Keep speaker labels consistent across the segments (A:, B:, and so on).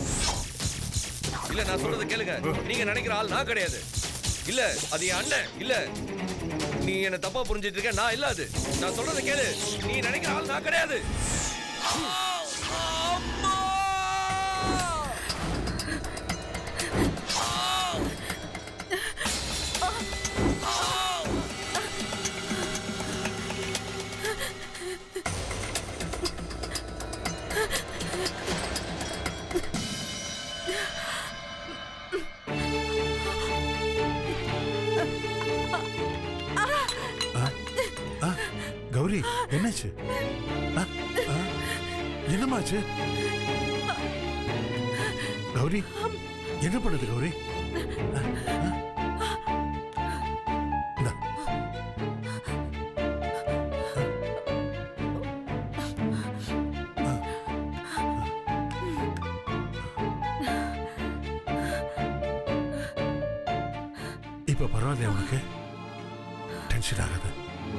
A: இல்ல நான் சொல்றத கேளுங்க நீங்க நினைக்கிற ஆள் நான் கிடையாது இல்ல அது என் அண்ணன் இல்ல நீ என்ன தப்பா புரிஞ்சிட்டு இருக்க நான் இல்ல அது நான் சொல்றத கேளு நீ நினைக்கிற ஆள் நான் கிடையாது
B: ஆ, கௌரி என்னாச்சு ஆ, ஆ, என்னமாச்சு கௌரி என்ன பண்ணுது கௌரி ஆ, ஆ. இந்தா. ஆ. இப்ப பரவாயில்லையா உனக்கு டென்ஷன் ஆகாது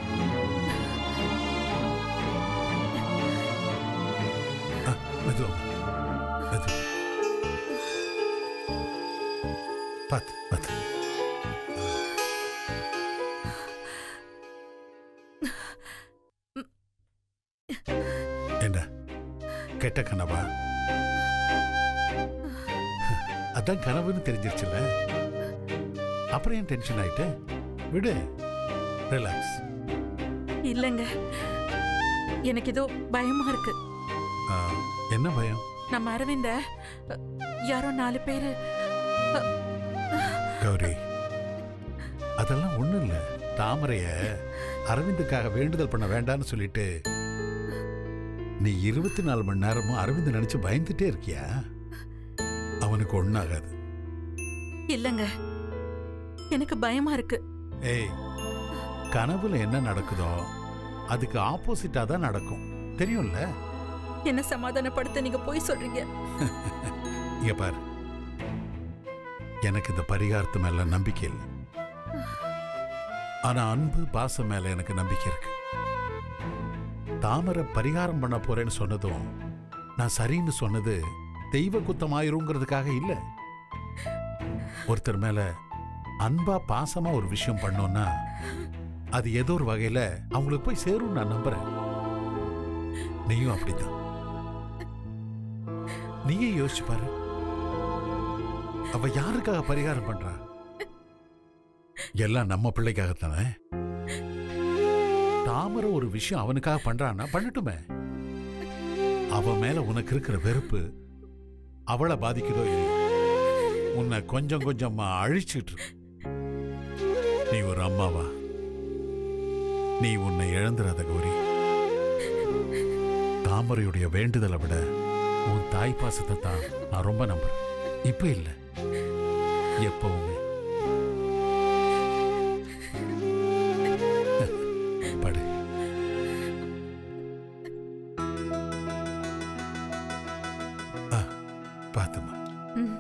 B: ஆ, மெதுவா மெது பார்த்து பார்த்து என்ன கெட்ட கனவா அதான் கனவுன்னு தெரிஞ்சிருச்சுல்ல அப்புறம் ஏன் டென்ஷன் ஆயிட்டு விடு ரிலாக்ஸ்
C: இல்லைங்க எனக்கு ஏதோ பயமா இருக்கு
B: என்ன பயம்
C: நம்ம அரவிந்த அ, யாரோ நாலு பேரு
B: கௌரி அதெல்லாம் ஒண்ணும் இல்ல தாமரைய அரவிந்துக்காக வேண்டுதல் பண்ண வேண்டாம்னு சொல்லிட்டு நீ இருபத்தி நாலு மணி நேரமும் அரவிந்த் நினைச்சு பயந்துட்டே இருக்கியா அவனுக்கு ஒண்ணாகாது
C: இல்லைங்க எனக்கு பயமா இருக்கு
B: ஏய் கனவுல என்ன நடக்குதோ அதுக்கு ஆப்போசிட்டா தான் நடக்கும் தெரியும்ல
C: என்ன சமாதானப்படுத்த நீங்க போய் சொல்றீங்க
B: இங்க பாரு எனக்கு இந்த பரிகாரத்து மேல நம்பிக்கை இல்லை ஆனா அன்பு பாசம் மேல எனக்கு நம்பிக்கை இருக்கு தாமரை பரிகாரம் பண்ண போறேன்னு சொன்னதும் நான் சரின்னு சொன்னது தெய்வ குத்தமாயிருங்கிறதுக்காக இல்ல ஒருத்தர் மேல அன்பா பாசமா ஒரு விஷயம் பண்ணோம்னா அது ஏதோ ஒரு வகையில அவங்களுக்கு போய் சேரும்னு நான் நம்புறேன் நீயும் அப்படித்தான் நீயே யோசிச்சு பாரு அவ யாருக்காக பரிகாரம் பண்றா எல்லாம் நம்ம பிள்ளைக்காகத்தானே தாமரை ஒரு விஷயம் அவனுக்காக பண்றான்னா பண்ணட்டுமே அவ மேல உனக்கு இருக்கிற வெறுப்பு அவளை பாதிக்குதோ இல்லையோ உன்னை கொஞ்சம் கொஞ்சமா அழிச்சிட்டு இருக்கு. நீ ஒரு அம்மாவா நீ உன்னை இழந்துராத கௌரி தாமரையுடைய வேண்டுதலை விட உன் தாய் பாசத்தை தான் நான் ரொம்ப நம்புறேன் இப்ப இல்ல எப்பவுமே படு ஆ, பாத்துமா
C: ம்.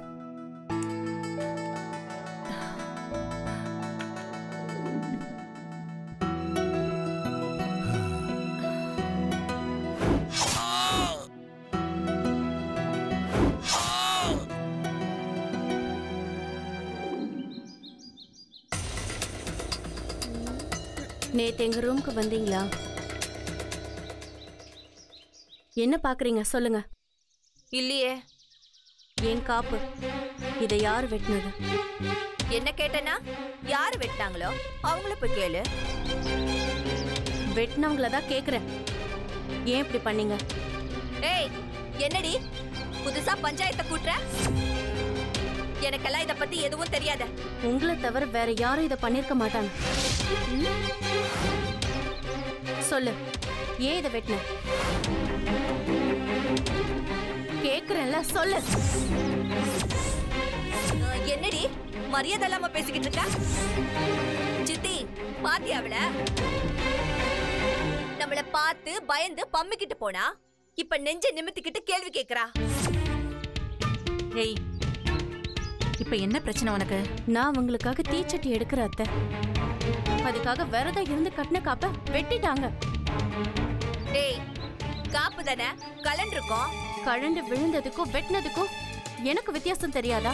D: நேத்து எங்க ரூமுக்கு வந்தீங்களா என்ன பாக்குறீங்க சொல்லுங்க
E: இல்லையே
D: என் காப்பு இதை யார் வெட்டினது
E: என்ன கேட்டனா யாரு வெட்டினாங்களோ அவங்கள போய் கேளு
D: வெட்டினவங்கள தான் கேக்குறேன் ஏன் இப்படி பண்ணீங்க
E: ஏய் என்னடி புதுசா பஞ்சாயத்தை கூட்டுற எனக்கெல்லாம் இத பத்தி எதுவும் தெரியாத
D: உங்களை தவிர வேற யாரும் இதை பண்ணிருக்க மாட்டாங்க ம்? சொல்லு ஏன் இதை வெட்டின கேக்குறேன்ல சொல்லு
E: அஹ், என்னடி மரியாதை இல்லாம பேசிக்கிட்டு இருக்க சித்தி பாத்தி அவள நம்மள பார்த்து பயந்து பம்மிக்கிட்டு போனா இப்ப நெஞ்ச நிமித்திக்கிட்டு கேள்வி கேக்குறா
C: ஏய் இப்ப என்ன பிரச்சனை உனக்கு
D: நான் உங்களுக்காக தீச்சட்டி எடுக்கிற அத்தை அதுக்காக விரதம் இருந்து கட்டின காப்ப வெட்டிட்டாங்க
E: டேய் காப்பு தானே கலன் இருக்கும்
D: கழண்டு விழுந்ததுக்கும் வெட்டினதுக்கும் எனக்கு வித்தியாசம் தெரியாதா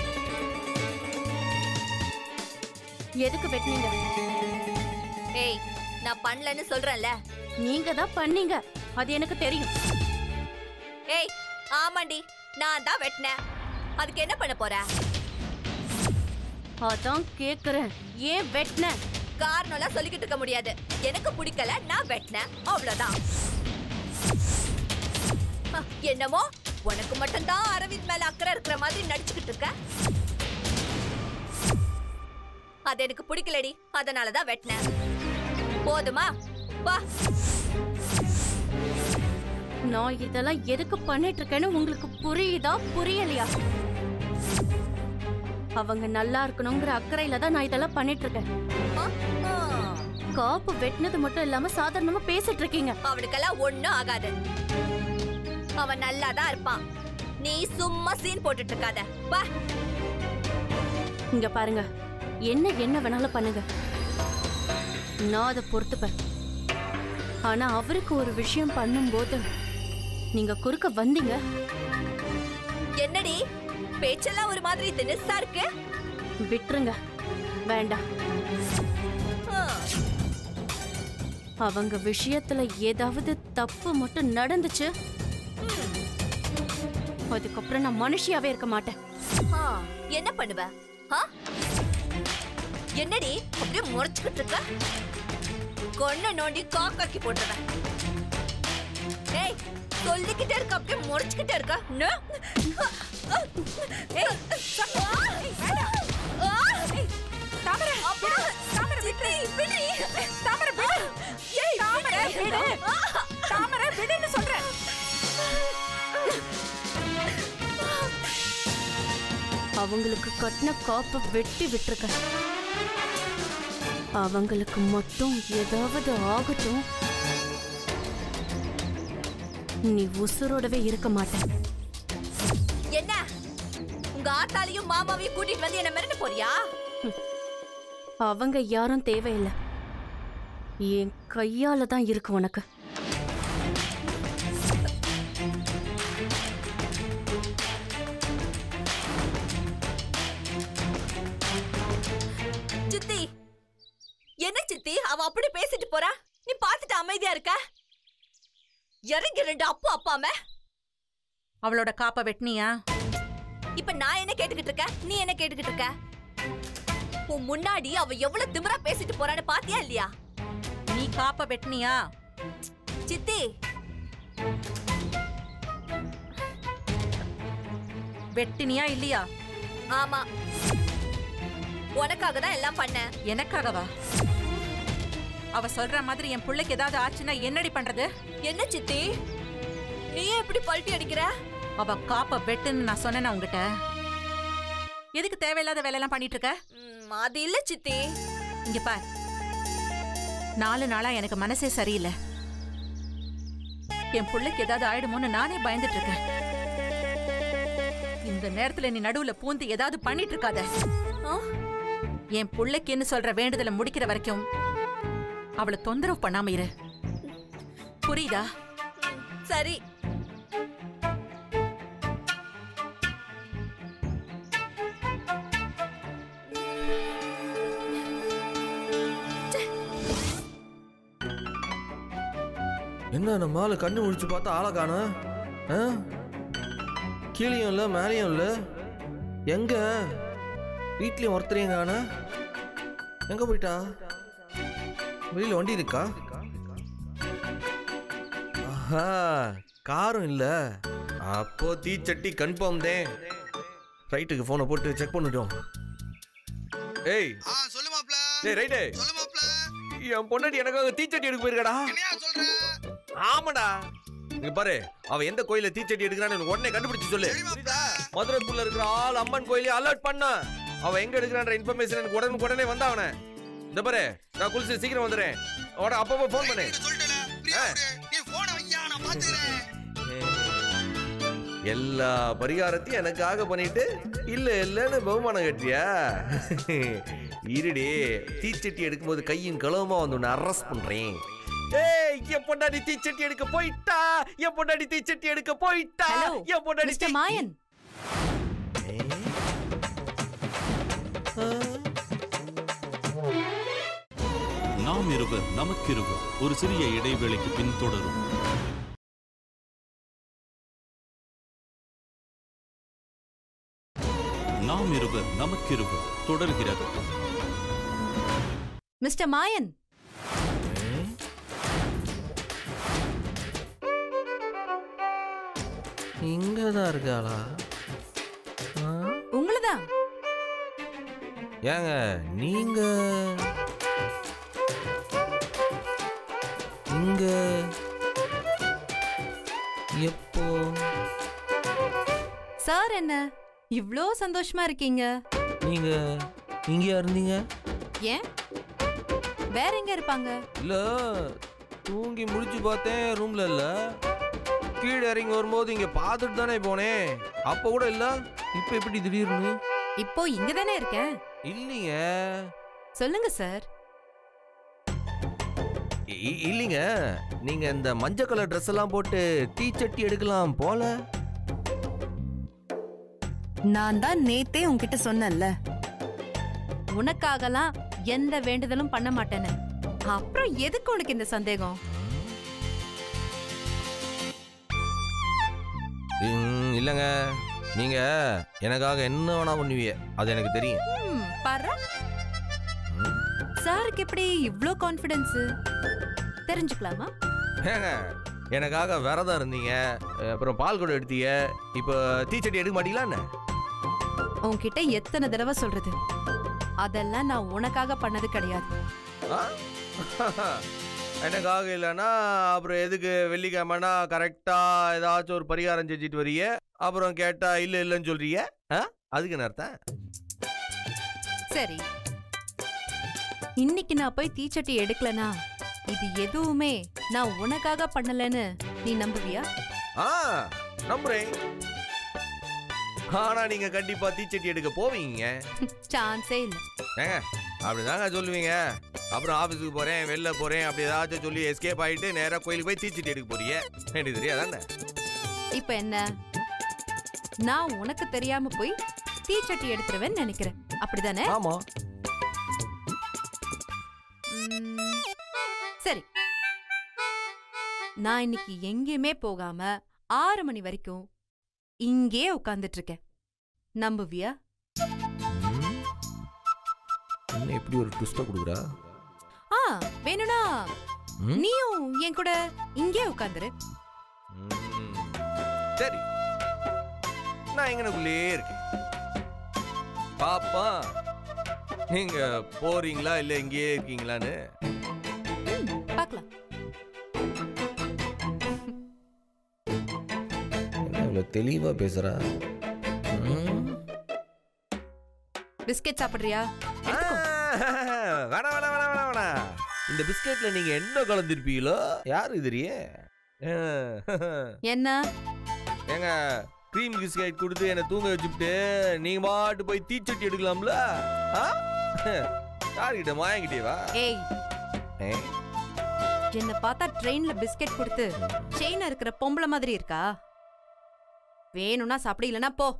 D: எதுக்கு வெட்டினீங்க
E: ஏய் நான் பண்ணலன்னு சொல்றேன்ல
D: நீங்க தான் பண்ணீங்க அது எனக்கு தெரியும்
E: ஏய் ஆமாண்டி நான் தான் வெட்டினேன் அதுக்கு என்ன பண்ண போற
D: அதான் கேக்குறேன் ஏன் வெட்டின
E: காரணம்லாம் சொல்லிக்கிட்டு இருக்க முடியாது எனக்கு பிடிக்கல நான் வெட்டினேன் அவ்வளவுதான் அ, என்னமோ உனக்கு மட்டும்தான் அரவிந்த் மேல அக்கறை இருக்கிற மாதிரி நடிச்சுக்கிட்டு இருக்க அது எனக்கு பிடிக்கலடி அதனாலதான் வெட்டினேன் போதுமா வா
D: நான் இதெல்லாம் எதுக்கு பண்ணிட்டு இருக்கேன்னு உங்களுக்கு புரியுதா புரியலையா அவங்க நல்லா இருக்கணுங்கிற அக்கறையில தான் நான் இதெல்லாம் பண்ணிட்டு இருக்கேன்
E: ஆ, ஆ.
D: காப்பு வெட்டினது மட்டும் இல்லாம சாதாரணமா பேசிட்டு இருக்கீங்க
E: அவனுக்கெல்லாம் ஒண்ணும் ஆகாது அவன் நல்லா தான் இருப்பான் நீ சும்மா சீன் போட்டுட்டு இருக்காத வா
D: இங்க பாருங்க என்ன என்ன வேணாலும் பண்ணுங்க நான் அதை பொறுத்துப்பேன் ஆனா அவருக்கு ஒரு விஷயம் பண்ணும்போது நீங்க குறுக்க வந்தீங்க
E: என்னடி பேச்செல்லாம் ஒரு மாதிரி தினுசா இருக்கு
D: விட்டுருங்க வேண்டாம்
E: ஆ,
D: அவங்க விஷயத்துல ஏதாவது தப்பு மட்டும் நடந்துச்சு அதுக்கப்புறம் நான் மனுஷியாவே இருக்க மாட்டேன்
E: ஆ, என்ன பண்ணுவ ஆ? என்னடி அப்படியே முறைச்சுக்கிட்டு இருக்க கொன்ன நோண்டி காக்காக்கி போட்டுருவேன் ஏய் சொல்லிக்கிட்டே இருக்க அப்படியே முறைச்சுக்கிட்டே இருக்க என்ன? ஏய், ஆ, வேண்டாம். ஆ, ஏய், தாமரை, அப்பா, சித்தி, விடுடி. ஏய், விடு.
D: அவங்களுக்கு கட்டின காப்பை வெட்டி விட்டுருக்க அவங்களுக்கு மட்டும் ஏதாவது ஆகட்டும் நீ உசுரோடவே இருக்க மாட்ட
E: என்ன உங்க ஆத்தாலையும் மாமாவையும் கூட்டிட்டு வந்து என்ன மிரண்டு போறியா
D: அவங்க யாரும் தேவையில்லை என் கையால தான் இருக்கு உனக்கு
E: சித்தி என்ன சித்தி அவ அப்படி பேசிட்டு போறா நீ பார்த்துட்டு அமைதியா இருக்க இறங்கி ரெண்டு அப்பா அப்பாம
C: அவளோட காப்பை வெட்டினியா
E: இப்ப நான் என்ன கேட்டுக்கிட்டு இருக்க நீ என்ன கேட்டுக்கிட்டு இருக்க உன் முன்னாடி அவ எவ்வளவு திமிரா பேசிட்டு போறான்னு பாத்தியா இல்லையா
C: நீ காப்பை வெட்டினியா
E: சித்தி
C: வெட்டினியா இல்லையா
E: ஆமா உனக்காக தான் எல்லாம் பண்ணேன்
C: எனக்காகவா அவ சொல்ற மாதிரி என் பிள்ளைக்கு ஏதாவது ஆச்சுன்னா என்னடி பண்றது
E: என்ன சித்தி நீ ஏன் இப்படி பல்ட்டி அடிக்கிற
C: அவ காப்பை வெட்டுன்னு நான் சொன்னேனா உங்ககிட்ட எதுக்கு தேவையில்லாத வேலையெல்லாம் பண்ணிட்டு இருக்க
E: ம், அது இல்ல சித்தி
C: இங்க பார் நாலு நாளா எனக்கு மனசே சரியில்லை என் பிள்ளைக்கு ஏதாவது ஆயிடுமோன்னு நானே பயந்துட்டு இருக்கேன் இந்த நேரத்துல நீ நடுவுல பூந்து ஏதாவது பண்ணிட்டு இருக்காத
E: ஆ?
C: என் பிள்ளைக்குன்னு சொல்ற வேண்டுதலை முடிக்கிற வரைக்கும் அவளை தொந்தரவு பண்ணாம இரு புரியுதா
E: ம், சரி
A: என்ன நம்ம ஆளு கண்ணு முடிச்சு பார்த்தா ஆளை காணோம் ஆ? கீழேயும் இல்லை மேலேயும் இல்லை எங்க வீட்லயும் ஒருத்தரையும் காண எங்க போயிட்டா வெளியில வண்டி இருக்கா ஆஹா காரும் இல்ல அப்போ தீச்சட்டி கன்ஃபார்ம் தான் ரைட்டுக்கு போனை போட்டு செக் பண்ணிட்டோம் ஏய்
F: ஆ சொல்லு மாப்ள
A: டேய் ரைட்டு
F: சொல்லு மாப்ள
A: என் பொண்டாட்டி எனக்காக தீச்சட்டி எடுக்க போயிருக்கடா
F: என்னையா சொல்ற
A: ஆமாடா இங்க பாரு அவ எந்த கோயில தீச்சட்டி எடுக்கிறான்னு எனக்கு உடனே கண்டுபிடிச்சு சொல்லு
F: சரி மாப்ள.
A: மதுரைக்குள்ள இருக்கிற ஆள் அம்மன் கோயிலே அலர்ட் பண்ண அவ எங்க எடுக்கிறான்ற இன்ஃபர்மேஷன் எனக்கு உடனே உடனே வந்த அவன இந்த பாரு நான் குளிச்சு சீக்கிரம் வந்துடுறேன் அவட அப்பப்போ ஃபோன் பண்ணு
F: நீ சொல்லிட்டல பிரியா
A: ஆ.
F: விடு. நீ போன வையா நான் பாத்துக்கிறேன்
A: எல்லா பரிகாரத்தையும் எனக்காக பண்ணிட்டு இல்ல இல்லன்னு பகுமானம் கட்டியா இருடி தீச்சட்டி எடுக்கும்போது கையும் களவுமா வந்து உன்னை அரெஸ்ட் பண்றேன் ஏய் என் பொண்டாடி தீச்சட்டி எடுக்க போயிட்டா என் பொண்டாடி தீச்சட்டி எடுக்க போயிட்டா
C: ஹலோ
A: என் பொண்டாடி
C: மிஸ்டர்
A: தீ-
C: மாயன்
A: ஆ?
G: நாம் இருவர் நமக்கிருவர் ஒரு சிறிய இடைவேளைக்கு பின் தொடரும் நாம் இருவர் நமக்கிருவர் தொடர்கிறது
C: மிஸ்டர் மாயன்
A: இங்கதான் இருக்காளா ஆ?
C: உங்களதான்
A: ஏங்க நீங்க இங்க எப்போ
C: சார் என்ன இவ்ளோ சந்தோஷமா இருக்கீங்க
A: நீங்க இங்கேயா இருந்தீங்க
C: ஏன் வேற எங்க இருப்பாங்க
A: இல்ல தூங்கி முடிச்சு பார்த்தேன் ரூம்ல இல்ல கீழே இறங்கி வரும்போது இங்க பார்த்துட்டு தானே போனேன் அப்ப கூட இல்ல இப்ப எப்படி திடீர்னு
C: இப்போ இங்க தானே இருக்கேன்
A: இல்லைங்க
C: சொல்லுங்க சார்
A: இ- இ- இல்லைங்க நீங்க இந்த மஞ்சள் கலர் ட்ரெஸ் எல்லாம் போட்டு டீ சட்டி எடுக்கலாம் போல
H: நான் தான் நேத்தே உன்கிட்ட சொன்னேன்ல
C: உனக்காகலாம் எந்த வேண்டுதலும் பண்ண மாட்டேன்னு அப்புறம் எதுக்கு உனக்கு இந்த சந்தேகம்
A: ம், இல்லைங்க நீங்க எனக்காக என்ன வேணா பண்ணுவீங்க அது எனக்கு தெரியும்
C: ம், பாரு
A: ம்.
C: சாருக்கு எப்படி இவ்ளோ கான்ஃபிடன்ஸ் தெரிஞ்சுக்கலாமா
A: ஏங்க எனக்காக விரதம் இருந்தீங்க அப்புறம் பால் கூட எடுத்தீங்க இப்போ தீச்சட்டி எடுக்க மாட்டீங்களா என்ன
C: உன்கிட்ட எத்தனை தடவை சொல்றது அதெல்லாம் நான் உனக்காக பண்ணது கிடையாது
A: ஆ? எனக்காக இல்லைன்னா அப்புறம் எதுக்கு வெள்ளிக்கிழமைனா கரெக்டாக ஏதாச்சும் ஒரு பரிகாரம் செஞ்சுட்டு வரீங்க அப்புறம் கேட்டா இல்லை இல்லைன்னு சொல்றீங்க ஆ அதுக்கு என்ன அர்த்தம்
C: சரி இன்னைக்கு நான் போய் தீச்சட்டி எடுக்கலனா இது எதுவுமே நான் உனக்காக பண்ணலன்னு நீ நம்புவியா
A: ஆ நம்புறேன் ஆனா நீங்க கண்டிப்பா தீச்சட்டி எடுக்க போவீங்க
C: சான்ஸே இல்ல
A: ஏங்க அப்படிதாங்க சொல்லுவீங்க அப்புறம் ஆபீஸுக்கு போறேன் வெளில போறேன் அப்படி ஏதாச்சும் சொல்லி எஸ்கேப் ஆயிட்டு நேரா கோயிலுக்கு போய் தீச்சட்டி எடுக்க போறீங்க எனக்கு தெரியாதானே
C: இப்ப என்ன நான் உனக்கு தெரியாம போய் தீச்சட்டி எடுத்துருவேன்னு நினைக்கிறேன் அப்படிதானே
A: ஆமா
C: ம், சரி நான் இன்னைக்கு எங்கேயுமே போகாம ஆறு மணி வரைக்கும் இங்கே உட்கார்ந்துட்டு இருக்கேன் நம்புவியா
A: ம். என்ன இப்படி ஒரு ட்விஸ்ட கொடுக்குறா
C: ஆ வேணும்னா
A: ம்?
C: நீயும் என் கூட இங்கே உட்காந்துரு
A: ம். சரி நான் எங்கனக்குள்ளே இருக்கேன் பாப்பா நீங்க போறீங்களா இல்ல இங்கேயே இருக்கீங்களான்னு
C: பார்க்கலாம்
A: என்ன இவ்வளவு தெளிவா பேசுறா
C: பிஸ்கெட் சாப்பிடுறியா எடுத்துக்கோ
A: வேணாம் வேணாம் வேணாம் வேணாம் வேணாம் இந்த பிஸ்கெட்ல நீங்க என்ன கலந்துருப்பீங்களோ யாரு தெரியே
C: என்ன
A: ஏங்க க்ரீம் பிஸ்கெட் கொடுத்து என்னை தூங்க வச்சுட்டு நீங்க பாட்டு போய் தீச்சட்டி எடுக்கலாம்ல ஆ? யாருக்கிட்ட மாயங்கிட்டேவா
C: ஏய் என்ன பார்த்தா ட்ரெயின்ல பிஸ்கெட் கொடுத்து செயின் இருக்கிற பொம்பளை மாதிரி இருக்கா வேணும்னா சாப்பிடு இல்லைன்னா போ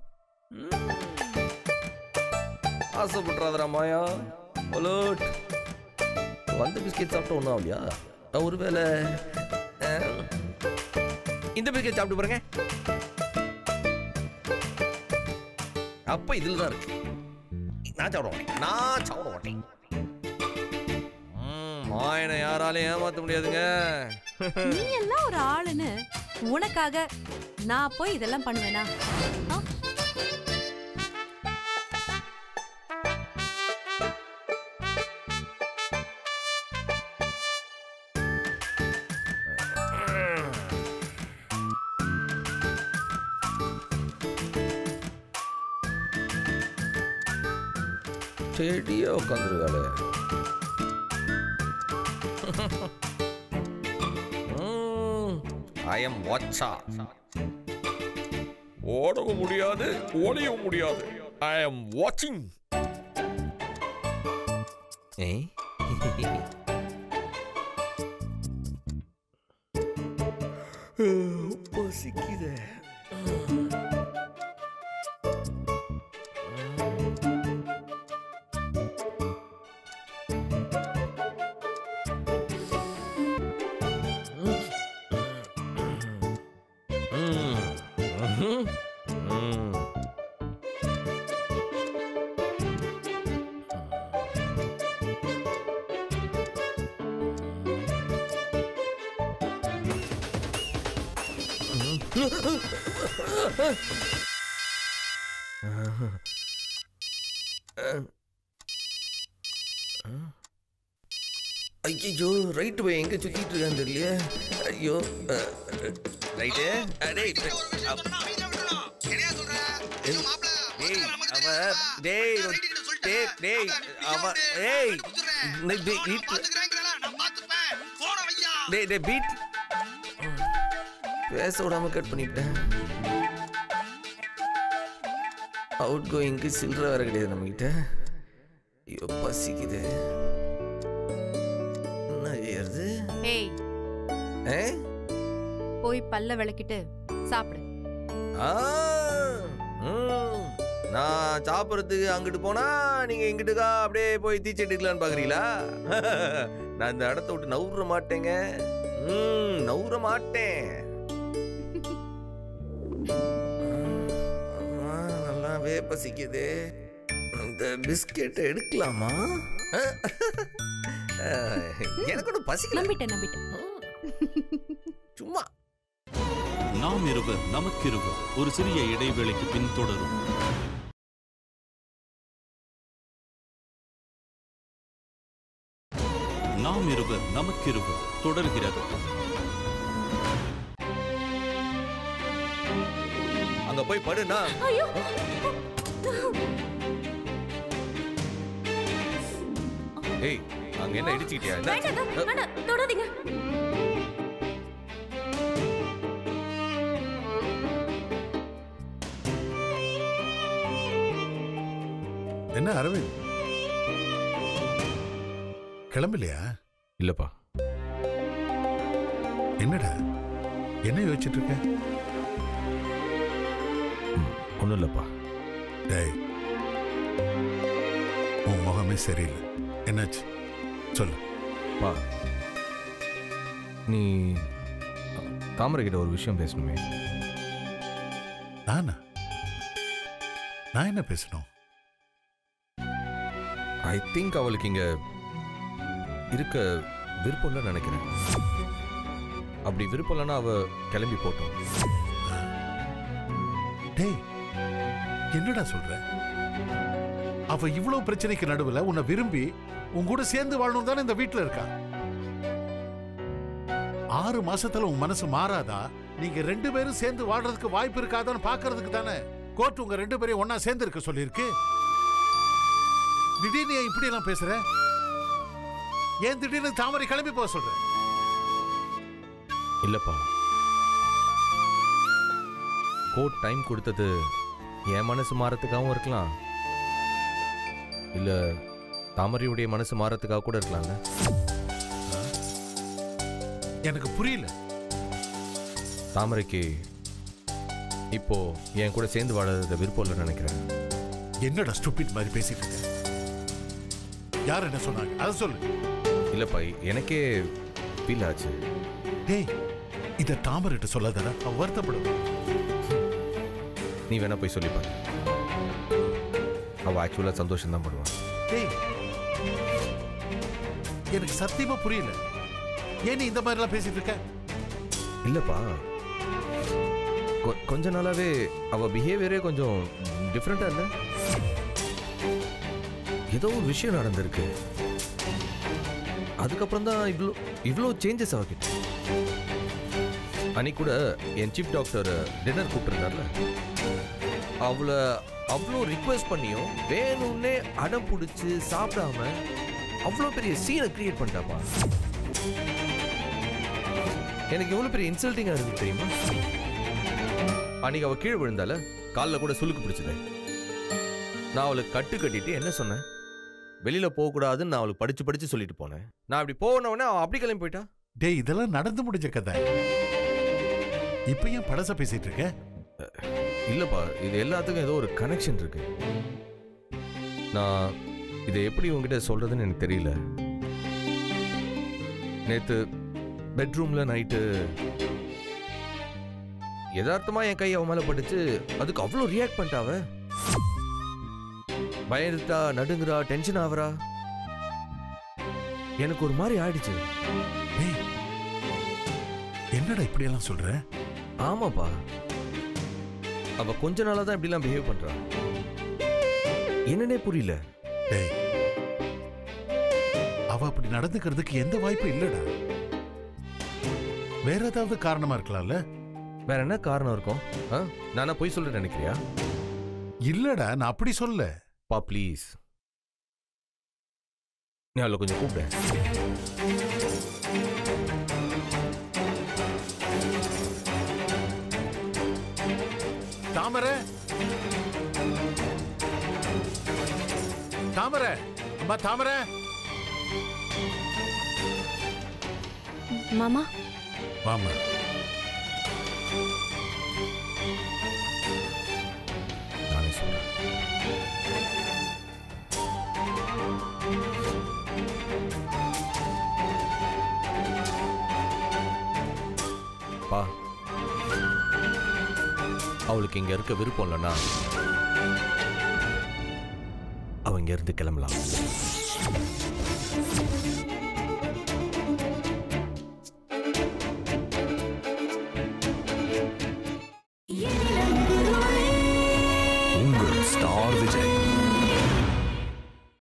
A: ஆசைப்படுறாதரா மாயா அலோட் வந்த பிஸ்கெட் சாப்பிட்டா ஒன்றும் ஆகலையா ஒருவேளை அஹ், இந்த பிஸ்கெட் சாப்பிட்டு பாருங்க அப்ப இதுல தான் இருக்கு நான் சாப்பிட மாட்டேன் நான் சாப்பிட மாட்டேன் ம், மாயனை யாராலையும் ஏமாத்த முடியாதுங்க
C: நீ எல்லாம் ஒரு ஆளுன்னு உனக்காக நான் போய் இதெல்லாம் பண்ணுவேனா ஆ?
A: செடியே உட்காந்துருக்காளே ஐ எம் வாட்சா ஓடவும் முடியாது ஓடையவும் முடியாது ஐ எம் வாட்சிங் ஏய் பசிக்குதே ம்ஹும். ம். ஐயோ ரைட்டு போய் எங்க சுத்திட்டு இருக்கான்னு தெரியலையே ஐயோ ரைட்டு டேய்
F: ஒரு விஷயம் சொன்னா அமைதியா விட்டுறணும். என்னையா சொல்ற? ஐயோ, மாப்ள,
A: டேய்
F: முதல்ல
A: அவ
F: மறந்துடாதப்பா.
A: டேய்
F: நான் right கிட்ட சொல்லிட்டேன்.
A: டேய் டேய்
F: அதான் நீ
A: அவ
F: வந்து
A: டேய்
F: நான் குடுத்துறேன்.
A: இந்த டேய்
F: நான்
A: வீட்ல
F: பாத்துக்கிறேங்கிறல, நான் பாத்துப்பேன். போன வையா.
A: டேய் டேய் பீட் பேச விடாம கட் பண்ணிட்டேன் அவுட் கோயிங்க்கு சில்லற வேற கிடையாது நம்மகிட்ட ஐயோ பசிக்குது என்ன செய்யறது
H: ஏய்
A: ஏ
H: போய் பல்ல விளக்கிட்டு சாப்பிடு
A: ஆ, ம். நான் சாப்பிட்றதுக்கு அங்கிட்டு போனா நீங்க இங்கிட்டுக்கா அப்படியே போய் தீச்செட்டுக்கலான்னு பாக்குறீங்களா நான் இந்த இடத்த விட்டு நவுற மாட்டேங்க ம் நவுற மாட்டேன் ஆமா, நல்லாவே பசிக்குது இந்த பிஸ்கெட் எடுக்கலாமா எனக்கு ஒன்றும் பசிக்கல
H: நம்பிட்டேன் நம்பிட்டேன்
A: சும்மா
G: நாம் இருவர் நமக்கிருவர் ஒரு சிறிய இடைவேளைக்கு பின் தொடரும் நாம் இருவர் நமக்கிருவர் தொடர்கிறது
A: அங்க போய் படுனா ஏய் அங்க என்ன இடிச்சுக்கிட்டியா என்ன
D: வேண்டாம் தொடாதீங்க
B: என்ன அரவிந்த் கிளம்பலையா
A: இல்லப்பா
B: என்னடா என்ன யோசிச்சுட்டு இருக்க
A: ஒன்றும் இல்லப்பா
B: டேய் உன் முகமே சரியில்லை என்னாச்சு சொல்லு
A: பா நீ தாமரை கிட்ட ஒரு விஷயம் பேசணுமே
B: நானா நான் என்ன பேசணும்
A: ஐ திங்க் அவளுக்கு இங்க இருக்க விருப்பம் இல்லைன்னு நினைக்கிறேன் அப்படி விருப்பம் இல்லைன்னா அவ கிளம்பி போட்டோம்
B: டேய் என்னடா சொல்ற அவ இவ்வளவு பிரச்சனைக்கு நடுவுல உன்னை விரும்பி உன் கூட சேர்ந்து வாழணும் தானே இந்த வீட்டுல இருக்கா ஆறு மாசத்துல உன் மனசு மாறாதா நீங்க ரெண்டு பேரும் சேர்ந்து வாழ்றதுக்கு வாய்ப்பு இருக்காதான்னு பாக்குறதுக்கு தானே கோர்ட் உங்க ரெண்டு பேரையும் ஒன்னா சேர்ந்து இருக்க சொல்லியிருக்கு திடீர்னு ஏன் இப்படி எல்லாம் பேசுற ஏன் திடீர்னு தாமரை கிளம்பி போக சொல்ற
A: இல்லப்பா கோர்ட் டைம் கொடுத்தது என் மனசு மாறத்துக்காகவும் இருக்கலாம் இல்ல தாமரையுடைய மனசு மாறத்துக்காக கூட இருக்கலாம்ல
B: எனக்கு புரியல
A: தாமரைக்கு இப்போ என் கூட சேர்ந்து வாழறது விருப்பம் இல்லைன்னு நினைக்கிறேன்
B: என்னடா ஸ்டூபிட் மாதிரி பேசிட்டு இருக்க யார் என்ன சொன்னாங்க அதை சொல்லு
A: இல்லப்பா எனக்கே ஃபீல் ஆச்சு
B: டேய் இத தாமரைட்ட சொல்லாதடா அவ வருத்தப்படுவா
A: நீ வேணா போய் சொல்லி பாரு அவ ஆக்சுவலா சந்தோஷம் தான் படுவான்
B: டேய் எனக்கு சத்தியமா புரியல ஏன் நீ இந்த மாதிரி எல்லாம் பேசிட்டு இருக்க
A: இல்லப்பா கொ- கொஞ்ச நாளாவே அவ பிஹேவியரே கொஞ்சம் டிஃப்ரெண்டா இல்ல ஏதோ ஒரு விஷயம் நடந்திருக்கு அதுக்கப்புறம் தான் இவ்வளோ இவ்வளோ சேஞ்சஸ் அவகிட்ட அன்னைக்கு கூட என் சீஃப் டாக்டர் டின்னர் கூப்பிட்டுருந்தார்ல அவளை அவ்வளோ ரிக்வெஸ்ட் பண்ணியும் வேணும்னே அடம் பிடிச்சி சாப்பிடாம அவ்வளோ பெரிய சீனை கிரியேட் பண்ணிட்டாப்பா எனக்கு எவ்வளவு பெரிய இன்சல்ட்டிங்கா இருக்கு தெரியுமா அன்னைக்கு அவ கீழே விழுந்தால காலில் கூட சுளுக்கு பிடிச்சது நான் அவளுக்கு கட்டு கட்டிட்டு என்ன சொன்னேன் வெளியில போக கூடாதுன்னு நான் அவளுக்கு படிச்சு படிச்சு சொல்லிட்டு போனேன் நான் அப்படி போன உடனே அவன் அப்படி கிளம்பி போயிட்டா
B: டேய் இதெல்லாம் நடந்து முடிஞ்ச கதை இப்ப ஏன் படச பேசிட்டு இருக்க
A: இல்லப்பா இது எல்லாத்துக்கும் ஏதோ ஒரு கனெக்ஷன் இருக்கு நான் இதை எப்படி உங்ககிட்ட சொல்றதுன்னு எனக்கு தெரியல நேத்து பெட்ரூம்ல நைட்டு யதார்த்தமா என் கை அவன் மேல பட்டுச்சு அதுக்கு அவ்வளோ ரியாக்ட் பண்ணிட்டாவ பயந்துட்டா நடுங்குறா டென்ஷன் ஆவறா எனக்கு ஒரு மாதிரி ஆயிடுச்சு
B: டேய் என்னடா இப்படியெல்லாம் சொல்ற
A: ஆமாப்பா அவ கொஞ்ச நாளா தான் இப்படிலாம் பிஹேவ் பண்றா என்னன்னே புரியல
B: டேய் அவ அப்படி நடந்துக்கிறதுக்கு எந்த வாய்ப்பும் இல்லடா வேற ஏதாவது காரணமா இருக்கலாம்ல
A: வேற என்ன காரணம் இருக்கும் ஆ? நானா போய் சொல்றேன் நினைக்கிறியா
B: இல்லடா நான் அப்படி சொல்ல
A: பா ப்ளீஸ் நீ அவளை கொஞ்சம் கூப்பிட
B: தாமரை தாமரை அம்மா தாமரை
D: மாமா
B: வாமா
A: நானே சொல்றேன் பா அவளுக்கு இங்க இருக்க விருப்பம் இல்லைன்னா அவ இங்க இருந்து கிளம்பலாம் உங்கள் ஸ்டார் விஜய்